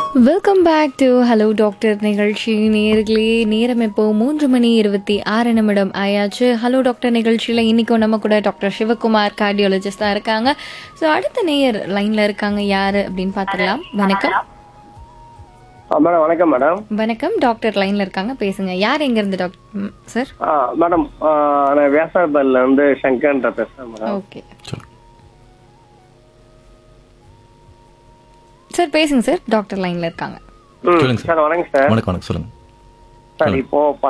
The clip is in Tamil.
Welcome back to hello doctor நிகழ்ச்சி நேர்களே நேரம் இப்போ மூன்று மணி இருபத்தி ஆறு நிமிடம் ஆயாச்சு ஹலோ டாக்டர் நிகழ்ச்சியில் இன்னைக்கும் நம்ம கூட டாக்டர் சிவகுமார் கார்டியாலஜிஸ்ட் தான் இருக்காங்க ஸோ அடுத்த நேயர் லைன்ல இருக்காங்க யாரு அப்படின்னு பார்த்துடலாம் வணக்கம் ஆ, மேடம் வணக்கம் மேடம் வணக்கம் டாக்டர் லைன்ல இருக்காங்க பேசுங்க யார் எங்க இருந்து டாக்டர் சார் ஆ, மேடம் ஆ, நான் வியாசார்பல்ல இருந்து சங்கர்ன்ற பேசுறேன் மேடம் ஓகே சார் பேசுங்க சார் டாக்டர் லைன்ல இருக்காங்க ம், சொல்லுங்க சார். சார் வணக்கம் சார் வணக்கம் வணக்கம் சொல்லுங்க சார் இப்போ